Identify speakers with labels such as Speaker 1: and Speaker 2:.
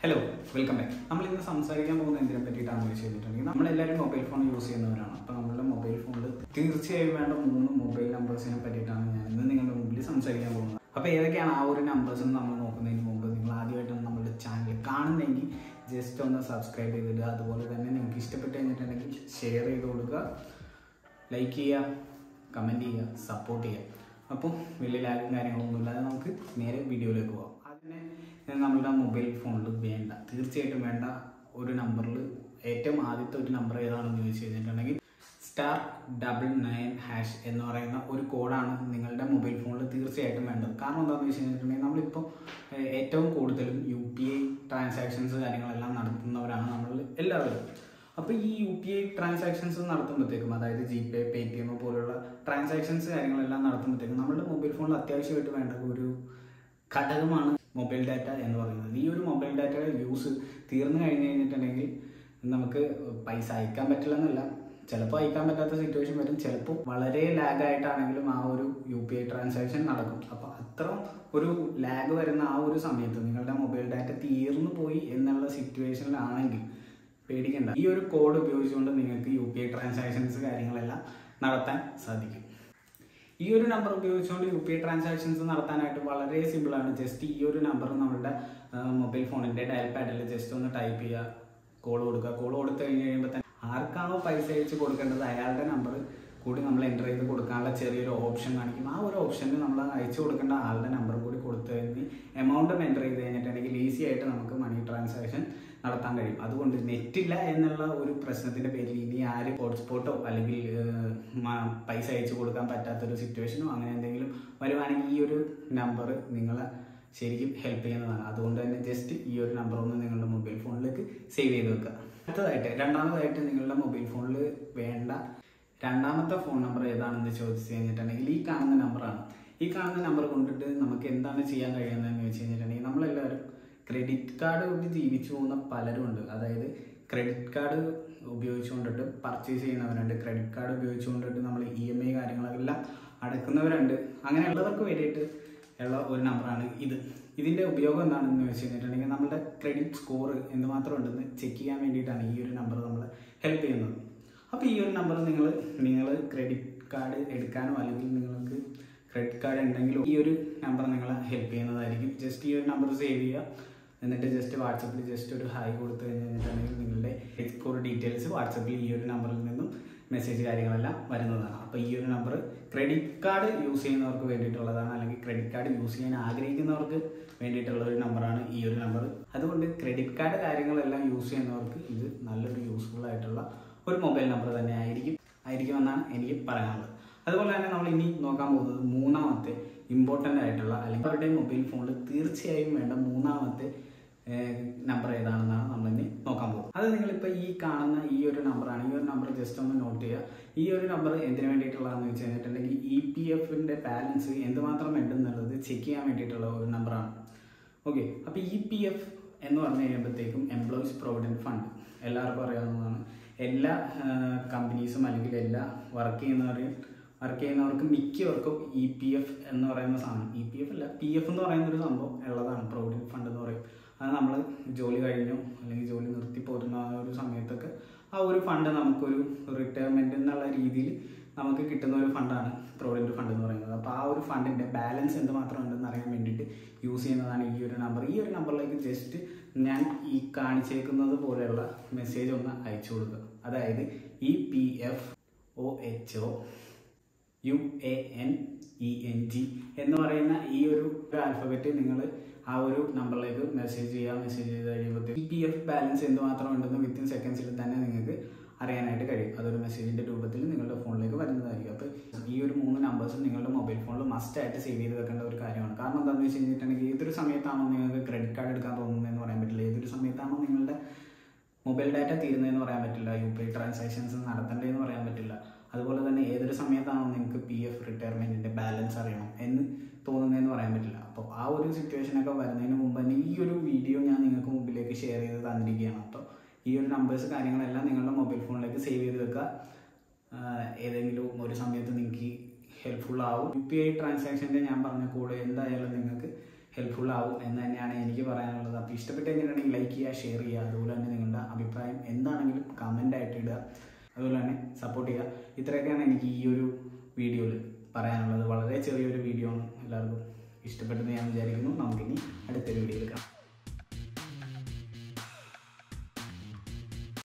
Speaker 1: hello welcome back നമ്മൾ ഇന്ന് സംസാരിക്കാൻ പോകുന്ന എന്തിനെ പറ്റിയിട്ടാണെന്ന് വെച്ച് കഴിഞ്ഞിട്ടുണ്ടെങ്കിൽ നമ്മളെല്ലാവരും മൊബൈൽ ഫോൺ യൂസ് ചെയ്യുന്നവരാണ് അപ്പോൾ നമ്മളുടെ മൊബൈൽ ഫോണിൽ തീർച്ചയായും വേണ്ട മൂന്ന് മൊബൈൽ നമ്പേഴ്സിനെ പറ്റിയിട്ടാണ് ഞാൻ ഇന്ന് നിങ്ങളുടെ മുമ്പിൽ സംസാരിക്കാൻ പോകുന്നത് അപ്പോൾ ഏതൊക്കെയാണ് ആ ഒരു നമ്പേഴ്സ് എന്ന് നമ്മൾ നോക്കുന്നതിന് മുമ്പ് നിങ്ങൾ ആദ്യമായിട്ടാണ് നമ്മുടെ ചാനൽ കാണുന്നതെങ്കിൽ ജസ്റ്റ് ഒന്ന് സബ്സ്ക്രൈബ് ചെയ്തിടുക അതുപോലെ തന്നെ നിങ്ങൾക്ക് ഇഷ്ടപ്പെട്ട് കഴിഞ്ഞിട്ടുണ്ടെങ്കിൽ ഷെയർ ചെയ്ത് കൊടുക്കുക ലൈക്ക് ചെയ്യുക കമൻറ്റ് ചെയ്യുക സപ്പോർട്ട് ചെയ്യുക അപ്പോൾ വലിയ ലാഗും കാര്യങ്ങളൊന്നും ഇല്ലാതെ നമുക്ക് നേരെ വീഡിയോയിലേക്ക് പോകാം അതിനെ നമ്മളുടെ മൊബൈൽ ഫോണിൽ വേണ്ട തീർച്ചയായിട്ടും വേണ്ട ഒരു നമ്പറിൽ ഏറ്റവും ആദ്യത്തെ ഒരു നമ്പർ ഏതാണെന്ന് ചോദിച്ചു കഴിഞ്ഞിട്ടുണ്ടെങ്കിൽ സ്റ്റാർ ഡബിൾ നയൻ ഹാഷ് എന്ന് പറയുന്ന ഒരു കോഡാണ് നിങ്ങളുടെ മൊബൈൽ ഫോണിൽ തീർച്ചയായിട്ടും വേണ്ടത് കാരണം എന്താണെന്ന് വെച്ച് കഴിഞ്ഞിട്ടുണ്ടെങ്കിൽ നമ്മളിപ്പോൾ ഏഹ്, ഏറ്റവും കൂടുതലും യു പി ഐ ട്രാൻസാക്ഷൻസ് കാര്യങ്ങളെല്ലാം നടത്തുന്നവരാണ് നമ്മൾ എല്ലാവരും അപ്പോൾ ഈ യു പി ഐ ട്രാൻസാക്ഷൻസ് നടത്തുമ്പോഴത്തേക്കും അതായത് G pay Paytm പോലുള്ള ട്രാൻസാക്ഷൻസ് കാര്യങ്ങളെല്ലാം നടത്തുമ്പോഴത്തേക്കും നമ്മുടെ മൊബൈൽ ഫോണിൽ അത്യാവശ്യമായിട്ട് വേണ്ട ഒരു ഘടകമാണ് മൊബൈൽ ഡാറ്റ എന്ന് പറയുന്നത് ഈ ഒരു മൊബൈൽ ഡാറ്റയുടെ യൂസ് തീർന്നു കഴിഞ്ഞ് കഴിഞ്ഞിട്ടുണ്ടെങ്കിൽ നമുക്ക് പൈസ അയക്കാൻ പറ്റില്ല എന്നല്ല ചിലപ്പോൾ അയക്കാൻ പറ്റാത്ത സിറ്റുവേഷൻ വരും ചിലപ്പോൾ വളരെ ലാഗ് ആയിട്ടാണെങ്കിലും ആ ഒരു യു പി ഐ ട്രാൻസാക്ഷൻ നടക്കും അപ്പോൾ അത്ര ഒരു ലാഗ് വരുന്ന ആ ഒരു സമയത്ത് നിങ്ങളുടെ മൊബൈൽ ഡാറ്റ തീർന്നു പോയി എന്നുള്ള സിറ്റുവേഷനിലാണെങ്കിൽ പേടിക്കണ്ട ഈ ഒരു കോഡ് ഉപയോഗിച്ചുകൊണ്ട് നിങ്ങൾക്ക് യു പി ഐ ട്രാൻസാക്ഷൻസ് കാര്യങ്ങളെല്ലാം നടത്താൻ സാധിക്കും ഈ ഒരു നമ്പർ ഉപയോഗിച്ചുകൊണ്ട് യു പി ഐ ട്രാൻസാക്ഷൻസ് നടത്താനായിട്ട് വളരെ സിമ്പിളാണ് ജസ്റ്റ് ഈ ഒരു നമ്പർ നമ്മുടെ മൊബൈൽ ഫോണിൻ്റെ ഡയൽ പാഡിൽ ജസ്റ്റ് ഒന്ന് ടൈപ്പ് ചെയ്യുക കോൾ കൊടുക്കുക കോൾ കൊടുത്തു കഴിഞ്ഞ് കഴിയുമ്പോൾ തന്നെ ആർക്കാണോ പൈസ അയച്ച് കൊടുക്കേണ്ടത് അയാളുടെ നമ്പർ കൂടി നമ്മൾ എൻ്റർ ചെയ്ത് കൊടുക്കാനുള്ള ചെറിയൊരു ഓപ്ഷൻ കാണിക്കും ആ ഒരു ഓപ്ഷനിൽ നമ്മൾ അയച്ചു കൊടുക്കേണ്ട ആളുടെ നമ്പർ കൂടി കൊടുത്തു കഴിഞ്ഞ് എമൗണ്ടും എൻ്റർ ചെയ്ത് കഴിഞ്ഞിട്ടുണ്ടെങ്കിൽ ഈസി ആയിട്ട് നമുക്ക് മണി ട്രാൻസാക്ഷൻ നടത്താൻ കഴിയും അതുകൊണ്ട് നെറ്റില്ല എന്നുള്ള ഒരു പ്രശ്നത്തിന്റെ പേരിൽ ഇനി ആര് ഹോട്ട്സ്പോട്ടോ അല്ലെങ്കിൽ ഏഹ്, മ- പൈസ അയച്ചു കൊടുക്കാൻ പറ്റാത്തൊരു സിറ്റുവേഷനോ അങ്ങനെ എന്തെങ്കിലും വരുവാണെങ്കിൽ ഈ ഒരു നമ്പർ നിങ്ങളെ ശരിക്കും ഹെൽപ്പ് ചെയ്യുന്നതാണ് അതുകൊണ്ട് തന്നെ ജസ്റ്റ് ഈ ഒരു നമ്പർ ഒന്ന് നിങ്ങളുടെ മൊബൈൽ ഫോണിലേക്ക് സേവ് ചെയ്ത് വെക്കുക അടുത്തതായിട്ട് രണ്ടാമതായിട്ട് നിങ്ങളുടെ മൊബൈൽ ഫോണിൽ വേണ്ട രണ്ടാമത്തെ ഫോൺ നമ്പർ ഏതാണെന്ന് ചോദിച്ചു കഴിഞ്ഞിട്ടുണ്ടെങ്കിൽ ഈ കാണുന്ന നമ്പറാണ് ഈ കാണുന്ന നമ്പർ കൊണ്ടിട്ട് നമുക്ക് എന്താണ് ചെയ്യാൻ കഴിയുന്നതെന്ന് വെച്ച് കഴിഞ്ഞിട്ടുണ്ടെങ്കിൽ നമ്മളെല്ലാവരും ക്രെഡിറ്റ് കാർഡ് കൊണ്ട് ജീവിച്ചു പോകുന്ന പലരും ഉണ്ട് അതായത് ക്രെഡിറ്റ് കാർഡ് ഉപയോഗിച്ചുകൊണ്ടിട്ട് പർച്ചേസ് ചെയ്യുന്നവരുണ്ട് ക്രെഡിറ്റ് കാർഡ് ഉപയോഗിച്ചുകൊണ്ടിട്ട് നമ്മൾ ഇ എം ഐ കാര്യങ്ങളെല്ലാം അടക്കുന്നവരുണ്ട് അങ്ങനെയുള്ളവർക്ക് വേണ്ടിയിട്ട് ഉള്ള ഒരു നമ്പറാണ് ഇത് ഇതിൻ്റെ ഉപയോഗം എന്താണെന്ന് വെച്ച് കഴിഞ്ഞിട്ടുണ്ടെങ്കിൽ നമ്മുടെ ക്രെഡിറ്റ് സ്കോർ എന്തുമാത്രം ഉണ്ടെന്ന് ചെക്ക് ചെയ്യാൻ വേണ്ടിയിട്ടാണ് ഈ ഒരു നമ്പർ നമ്മളെ ഹെൽപ്പ് ചെയ്യുന്നത് അപ്പോൾ ഈ ഒരു നമ്പർ നിങ്ങൾ നിങ്ങൾ ക്രെഡിറ്റ് കാർഡ് എടുക്കാനോ അല്ലെങ്കിൽ നിങ്ങൾക്ക് ക്രെഡിറ്റ് കാർഡ് ഉണ്ടെങ്കിലോ ഈ ഒരു നമ്പർ നിങ്ങളെ ഹെൽപ്പ് ചെയ്യുന്നതായിരിക്കും ജസ്റ്റ് ഈ ഒരു നമ്പർ സേവ് ചെയ്യുക എന്നിട്ട് ജസ്റ്റ് വാട്സപ്പിൽ ജസ്റ്റ് ഒരു ഹായ് കൊടുത്തു കഴിഞ്ഞിട്ടുണ്ടെങ്കിൽ നിങ്ങളുടെ സ്കോർ ഡീറ്റെയിൽസ് വാട്സപ്പിൽ ഈ ഒരു നമ്പറിൽ നിന്നും മെസ്സേജ് കാര്യങ്ങളെല്ലാം വരുന്നതാണ് അപ്പോൾ ഈ ഒരു നമ്പർ ക്രെഡിറ്റ് കാർഡ് യൂസ് ചെയ്യുന്നവർക്ക് വേണ്ടിയിട്ടുള്ളതാണ് അല്ലെങ്കിൽ ക്രെഡിറ്റ് കാർഡ് യൂസ് ചെയ്യാൻ ആഗ്രഹിക്കുന്നവർക്ക് വേണ്ടിയിട്ടുള്ള ഒരു നമ്പറാണ് ഈ ഒരു നമ്പർ അതുകൊണ്ട് ക്രെഡിറ്റ് കാർഡ് കാര്യങ്ങളെല്ലാം യൂസ് ചെയ്യുന്നവർക്ക് ഇത് നല്ലൊരു യൂസ്ഫുൾ ആയിട്ടുള്ള ഒരു മൊബൈൽ നമ്പർ തന്നെ ആയിരിക്കും ആയിരിക്കുമെന്നാണ് എനിക്ക് പറയാനുള്ളത് അതുപോലെ തന്നെ നമ്മൾ ഇനി നോക്കാൻ പോകുന്നത് മൂന്നാമത്തെ ഇമ്പോർട്ടൻ്റ് ആയിട്ടുള്ള അല്ലെങ്കിൽ അവരുടെ മൊബൈൽ ഫോണിൽ തീർച്ചയായും വേണ്ട മൂന്നാമത്തെ നമ്പർ ഏതാണെന്നാണ് നമ്മൾ ഇനി നോക്കാൻ പോകുന്നത് അത് നിങ്ങളിപ്പോൾ ഈ കാണുന്ന ഈ ഒരു നമ്പറാണ് ഈ ഒരു നമ്പർ ജസ്റ്റ് ഒന്ന് നോട്ട് ചെയ്യുക ഈ ഒരു നമ്പർ എന്തിനു വേണ്ടിയിട്ടുള്ളതെന്ന് വെച്ച് കഴിഞ്ഞിട്ടുണ്ടെങ്കിൽ ഇ പി എഫിൻ്റെ ബാലൻസ് എന്തുമാത്രം ഉണ്ടെന്നുള്ളത് ചെക്ക് ചെയ്യാൻ വേണ്ടിയിട്ടുള്ള ഒരു നമ്പറാണ് ഓക്കെ അപ്പോൾ ഇ പി എഫ് എന്ന് പറഞ്ഞു കഴിയുമ്പോഴത്തേക്കും എംപ്ലോയീസ് പ്രൊവിഡൻറ്റ് ഫണ്ട് എല്ലാവർക്കും അറിയാവുന്നതാണ് എല്ലാ കമ്പനീസും അല്ലെങ്കിൽ എല്ലാ വർക്ക് ചെയ്യുന്നവരെയും വർക്ക് ചെയ്യുന്നവർക്ക് മിക്കവർക്കും ഇ പി എഫ് എന്ന് പറയുന്ന സാധനം ഇ പി എഫ് അല്ല പി എഫ് എന്ന് പറയുന്ന ഒരു സംഭവം ഉള്ളതാണ് പ്രൊവിഡൻറ്റ് ഫണ്ട് എന്ന് പറയും അത് നമ്മൾ ജോലി കഴിഞ്ഞു അല്ലെങ്കിൽ ജോലി നിർത്തി പോരുന്ന ആ ഒരു സമയത്തൊക്കെ ആ ഒരു ഫണ്ട് നമുക്കൊരു റിട്ടയർമെൻറ്റ് എന്നുള്ള രീതിയിൽ നമുക്ക് കിട്ടുന്ന ഒരു ഫണ്ടാണ് പ്രൊവിഡൻറ്റ് ഫണ്ട് എന്ന് പറയുന്നത് അപ്പോൾ ആ ഒരു ഫണ്ടിൻ്റെ ബാലൻസ് എന്തുമാത്രം ഉണ്ടെന്ന് അറിയാൻ വേണ്ടിയിട്ട് യൂസ് ചെയ്യുന്നതാണ് ഈ ഒരു നമ്പർ ഈ ഒരു നമ്പറിലേക്ക് ജസ്റ്റ് ഞാൻ ഈ കാണിച്ചേക്കുന്നത് പോലെയുള്ള മെസ്സേജ് ഒന്ന് അയച്ചു കൊടുക്കുക അതായത് E P F O H O U A N E N G എന്ന് പറയുന്ന ഈ ഒരു ആൽഫബറ്റ് നിങ്ങൾ ആ ഒരു നമ്പറിലേക്ക് മെസ്സേജ് ചെയ്യുക മെസ്സേജ് ചെയ്ത് കഴിയുമ്പോഴത്തേക്ക് പി എഫ് ബാലൻസ് എന്തുമാത്രം ഉണ്ടെന്ന് വിത്തിൻ സെക്കൻഡ്സിൽ തന്നെ നിങ്ങൾക്ക് അറിയാനായിട്ട് കഴിയും അതൊരു മെസ്സേജിന്റെ രൂപത്തിൽ നിങ്ങളുടെ ഫോണിലേക്ക് വരുന്നതായിരിക്കും അപ്പോൾ ഈ ഒരു മൂന്ന് നമ്പേഴ്സും നിങ്ങളുടെ മൊബൈൽ ഫോണിൽ മസ്റ്റ് ആയിട്ട് സേവ് ചെയ്ത് വെക്കേണ്ട ഒരു കാര്യമാണ് കാരണം എന്താണെന്ന് വെച്ച് കഴിഞ്ഞിട്ടുണ്ടെങ്കിൽ ഏതൊരു സമയത്താണോ നിങ്ങൾക്ക് ക്രെഡിറ്റ് കാർഡ് എടുക്കാൻ തോന്നുന്നതെന്ന് പറയാൻ പറ്റില്ല ഏതൊരു സമയത്താണോ നിങ്ങളുടെ മൊബൈൽ ഡാറ്റ തീരുന്നതെന്ന് പറയാൻ പറ്റില്ല യു പി ഐ ട്രാൻസാക്ഷൻസ് നടത്തേണ്ടതെന്ന് പറയാൻ പറ്റില്ല അതുപോലെ തന്നെ ഏതൊരു സമയത്താണോ നിങ്ങൾക്ക് പി എഫ് റിട്ടയർമെൻറ്റിൻ്റെ ബാലൻസ് അറിയണം എന്ന് തോന്നുന്നതെന്ന് പറയാൻ പറ്റില്ല അപ്പോൾ ആ ഒരു സിറ്റുവേഷനൊക്കെ വരുന്നതിന് മുമ്പ് തന്നെ ഈ ഒരു വീഡിയോ ഞാൻ നിങ്ങൾക്ക് മുമ്പിലേക്ക് ഷെയർ ചെയ്ത് തന്നിരിക്കുകയാണ് അപ്പോൾ ഈ ഒരു നമ്പേഴ്സ് കാര്യങ്ങളെല്ലാം നിങ്ങളുടെ മൊബൈൽ ഫോണിലേക്ക് സേവ് ചെയ്ത് വെക്കുക ആഹ് ഏതെങ്കിലും ഒരു സമയത്ത് നിങ്ങൾക്ക് ഹെൽപ്ഫുൾ ആവും യു പി ഐ ട്രാൻസാക്ഷൻ്റെ ഞാൻ പറഞ്ഞ കൂടെ എന്തായാലും നിങ്ങൾക്ക് ഹെൽപ്ഫുൾ ആവും എന്ന് തന്നെയാണ് എനിക്ക് പറയാനുള്ളത് അപ്പോൾ ഇഷ്ടപ്പെട്ട് കഴിഞ്ഞിട്ടുണ്ടെങ്കിൽ ലൈക്ക് ചെയ്യുക ഷെയർ ചെയ്യുക അതുപോലെ തന്നെ നിങ്ങളുടെ അഭിപ്രായം എന്താണെങ്കിലും കമൻ്റ് ആയിട്ട് ഇടുക അതുപോലെ തന്നെ സപ്പോർട്ട് ചെയ്യുക ഇത്രയൊക്കെയാണ് എനിക്ക് ഈ ഒരു വീഡിയോയിൽ പറയാനുള്ളത് വളരെ ചെറിയൊരു വീഡിയോ ആണ് എല്ലാവർക്കും ഇഷ്ടപ്പെട്ടെന്ന് ഞാൻ വിചാരിക്കുന്നു നമുക്കിനി അടുത്തൊരു വീഡിയോയിൽ കാണാം